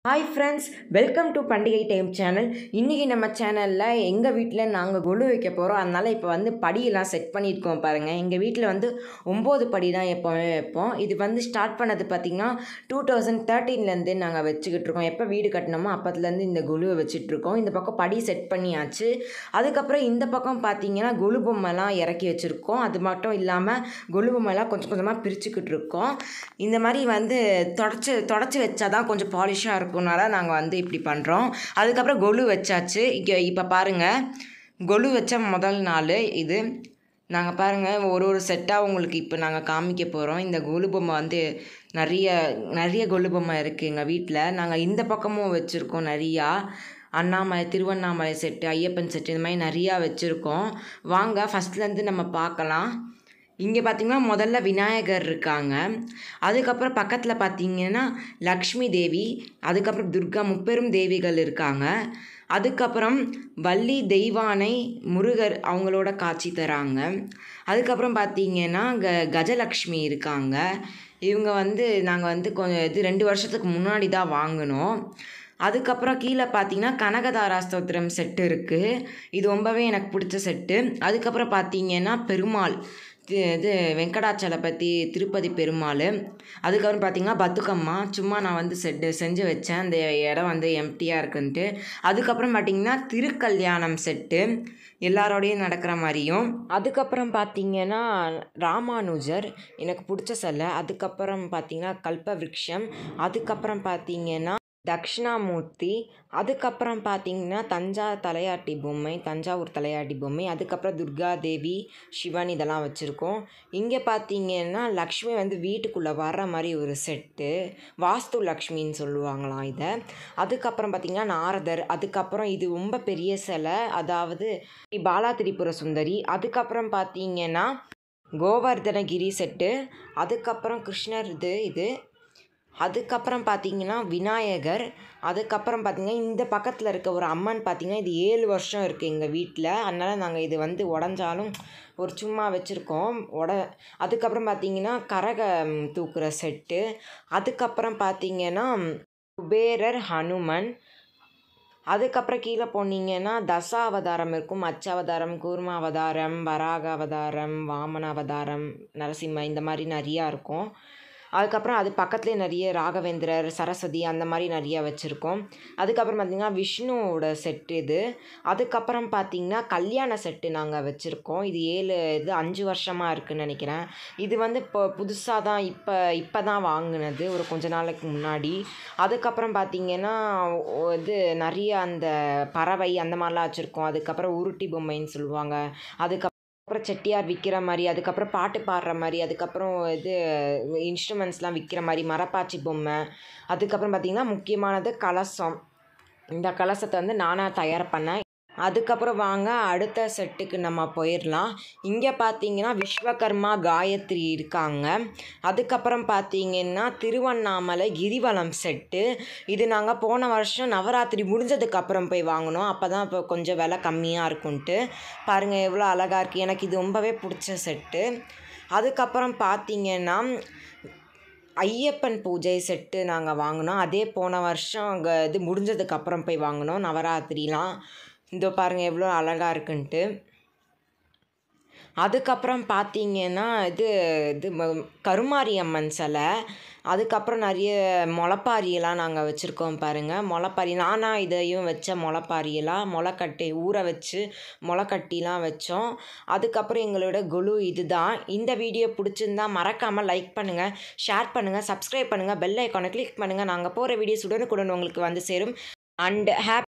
hi friends welcome to Pandigai time channel இன்றைக்கி நம்ம சேனலில் எங்கள் வீட்டில் நாங்கள் கொலு வைக்க போகிறோம் அதனால் இப்போ வந்து படியெல்லாம் செட் பண்ணியிருக்கோம் பாருங்கள் எங்கள் வீட்டில் வந்து ஒம்பது படி தான் எப்போவுமே வைப்போம் இது வந்து ஸ்டார்ட் பண்ணது பார்த்திங்கன்னா டூ தௌசண்ட் தேர்ட்டீன்லேருந்து நாங்கள் வச்சுக்கிட்டு இருக்கோம் எப்போ வீடு கட்டினோமோ அப்போத்துலேருந்து இந்த கொலுவை வச்சுட்ருக்கோம் இந்த பக்கம் படி செட் பண்ணியாச்சு அதுக்கப்புறம் இந்த பக்கம் பார்த்தீங்கன்னா கொலு பொம்மைலாம் இறக்கி வச்சுருக்கோம் அது மட்டும் இல்லாமல் கொலு பொம்மைலாம் கொஞ்சம் கொஞ்சமாக பிரிச்சுக்கிட்டு இருக்கோம் இந்த மாதிரி வந்து தொடச்சி தொடச்சி வச்சா தான் கொஞ்சம் பாலிஷாக இருக்கும்னால நாங்கள் வந்து இப்படி பண்ணுறோம் அதுக்கப்புறம் கொலு வச்சாச்சு இங்கே இப்போ பாருங்கள் கொலு வச்ச முதல் நாள் இது நாங்கள் பாருங்கள் ஒரு ஒரு செட்டாக உங்களுக்கு இப்போ நாங்கள் காமிக்க போகிறோம் இந்த கொலு பொம்மை வந்து நிறைய நிறைய கொலு பொம்மை இருக்குது எங்கள் வீட்டில் நாங்கள் இந்த பக்கமும் வச்சுருக்கோம் நிறையா அண்ணாமலை திருவண்ணாமலை செட்டு ஐயப்பன் செட்டு இந்த மாதிரி நிறையா வச்சுருக்கோம் வாங்க ஃபஸ்ட்லேருந்து நம்ம பார்க்கலாம் இங்கே பார்த்தீங்கன்னா முதல்ல விநாயகர் இருக்காங்க அதுக்கப்புறம் பக்கத்தில் பார்த்தீங்கன்னா லக்ஷ்மி தேவி அதுக்கப்புறம் துர்கா முப்பெரும் தேவிகள் இருக்காங்க அதுக்கப்புறம் வள்ளி தெய்வானை முருகர் அவங்களோட காட்சி தராங்க அதுக்கப்புறம் பார்த்தீங்கன்னா க கஜலக்ஷ்மி இருக்காங்க இவங்க வந்து நாங்கள் வந்து கொஞ்சம் இது ரெண்டு வருஷத்துக்கு முன்னாடி தான் வாங்கினோம் அதுக்கப்புறம் கீழே பார்த்தீங்கன்னா கனகதாரா ஸ்தோத்திரம் செட்டு இருக்குது இது ரொம்பவே எனக்கு பிடிச்ச செட்டு அதுக்கப்புறம் பார்த்தீங்கன்னா பெருமாள் தி- இது வெங்கடாச்சலபதி திருப்பதி பெருமாள் அதுக்கப்புறம் பார்த்தீங்கன்னா பத்துக்கம்மா சும்மா நான் வந்து செட்டு செஞ்சு வச்சேன் அந்த இடம் வந்து எம்டியாக இருக்குன்ட்டு அதுக்கப்புறம் பார்த்தீங்கன்னா திருக்கல்யாணம் செட்டு எல்லாரோடையும் நடக்கிற மாதிரியும் அதுக்கப்புறம் பார்த்தீங்கன்னா ராமானுஜர் எனக்கு பிடிச்ச சிலை அதுக்கப்புறம் பார்த்தீங்கன்னா கல்பவ்ருக்ஷம் அதுக்கப்புறம் பார்த்தீங்கன்னா தக்ஷணாமூர்த்தி அதுக்கப்புறம் பார்த்தீங்கன்னா தஞ்சா தலையாட்டி பொம்மை தஞ்சாவூர் தலையாட்டி பொம்மை அதுக்கப்புறம் துர்கா தேவி சிவன் இதெல்லாம் வச்சுருக்கோம் இங்கே பார்த்தீங்கன்னா லக்ஷ்மி வந்து வீட்டுக்குள்ளே வர்ற மாதிரி ஒரு செட்டு வாஸ்து லக்ஷ்மின்னு சொல்லுவாங்களாம் இதை அதுக்கப்புறம் பார்த்தீங்கன்னா நாரதர் அதுக்கப்புறம் இது ரொம்ப பெரிய சிலை அதாவது பாலா திரிபுர சுந்தரி அதுக்கப்புறம் பார்த்தீங்கன்னா கோவர்தனகிரி செட்டு அதுக்கப்புறம் கிருஷ்ணர் இது இது அதுக்கப்புறம் பார்த்தீங்கன்னா விநாயகர் அதுக்கப்புறம் பார்த்தீங்கன்னா இந்த பக்கத்தில் இருக்க ஒரு அம்மன் பார்த்தீங்கன்னா இது ஏழு வருஷம் இருக்குது எங்கள் வீட்டில் அதனால் நாங்கள் இது வந்து உடஞ்சாலும் ஒரு சும்மா வச்சுருக்கோம் உட அதுக்கப்புறம் பார்த்தீங்கன்னா கரகம் தூக்குற செட்டு அதுக்கப்புறம் பார்த்தீங்கன்னா குபேரர் ஹனுமன் அதுக்கப்புறம் கீழே போனீங்கன்னா தசாவதாரம் இருக்கும் மச்சாவதாரம் கூர்ம அவதாரம் வராக அவதாரம் வாமன அவதாரம் நரசிம்ம இந்த மாதிரி நிறையா இருக்கும் அதுக்கப்புறம் அது பக்கத்துலேயே நிறைய ராகவேந்திரர் சரஸ்வதி அந்த மாதிரி நிறையா வச்சுருக்கோம் அதுக்கப்புறம் பார்த்திங்கன்னா விஷ்ணுவோட செட்டு இது அதுக்கப்புறம் பார்த்திங்கன்னா கல்யாண செட்டு நாங்கள் வச்சுருக்கோம் இது ஏழு இது அஞ்சு வருஷமாக இருக்குன்னு நினைக்கிறேன் இது வந்து இப்போ புதுசாக தான் இப்போ இப்போ தான் வாங்கினது ஒரு கொஞ்ச நாளைக்கு முன்னாடி அதுக்கப்புறம் பார்த்திங்கன்னா ஒ- இது நிறைய அந்த பறவை அந்த மாதிரிலாம் வச்சுருக்கோம் அதுக்கப்புறம் உருட்டி பொம்மைன்னு சொல்லுவாங்க அதுக்கப்புறம் அப்புறம் செட்டியார் விற்கிற மாதிரி அதுக்கப்புறம் பாட்டு பாடுற மாதிரி அதுக்கப்புறம் இது இன்ஸ்ட்ருமெண்ட்ஸ்லாம் விற்கிற மாதிரி மரப்பாச்சி பொம்மை அதுக்கப்புறம் பார்த்திங்கன்னா முக்கியமானது கலசம் இந்த கலசத்தை வந்து நானாக தயார் பண்ணேன் அதுக்கப்புறம் வாங்க அடுத்த செட்டுக்கு நம்ம போயிடலாம் இங்கே பார்த்தீங்கன்னா விஸ்வகர்மா காயத்ரி இருக்காங்க அதுக்கப்புறம் பார்த்தீங்கன்னா திருவண்ணாமலை கிரிவலம் செட்டு இது நாங்கள் போன வருஷம் நவராத்திரி முடிஞ்சதுக்கு அப்புறம் போய் வாங்கினோம் அப்போ தான் இப்போ கொஞ்சம் விலை கம்மியாக இருக்கும்ன்ட்டு பாருங்கள் எவ்வளோ அழகாக இருக்குது எனக்கு இது ரொம்பவே பிடிச்ச செட்டு அதுக்கப்புறம் பார்த்தீங்கன்னா ஐயப்பன் பூஜை செட்டு நாங்கள் வாங்கினோம் அதே போன வருஷம் அங்கே இது முடிஞ்சதுக்கு அப்புறம் போய் வாங்கினோம் நவராத்திரிலாம் இதோ பாருங்கள் எவ்வளோ அழகாக இருக்குன்ட்டு அதுக்கப்புறம் பார்த்தீங்கன்னா இது இது ம- கருமாரி அம்மன் சிலை அதுக்கப்புறம் நிறைய முளைப்பாரியெல்லாம் நாங்கள் வச்சுருக்கோம் பாருங்கள் முளைப்பாரி நானாக இதையும் வச்ச முளைப்பாரியெல்லாம் முளைக்கட்டி ஊற வச்சு முளைக்கட்டிலாம் வச்சோம் அதுக்கப்புறம் எங்களோட குழு இதுதான் இந்த வீடியோ பிடிச்சிருந்தா மறக்காமல் லைக் பண்ணுங்கள் ஷேர் பண்ணுங்கள் சப்ஸ்கிரைப் பண்ணுங்கள் பெல் ஐக்கானை கிளிக் பண்ணுங்கள் நாங்கள் போகிற வீடியோஸ் உடனுக்குடன் உங்களுக்கு வந்து சேரும் அண்ட் ஹாப்பி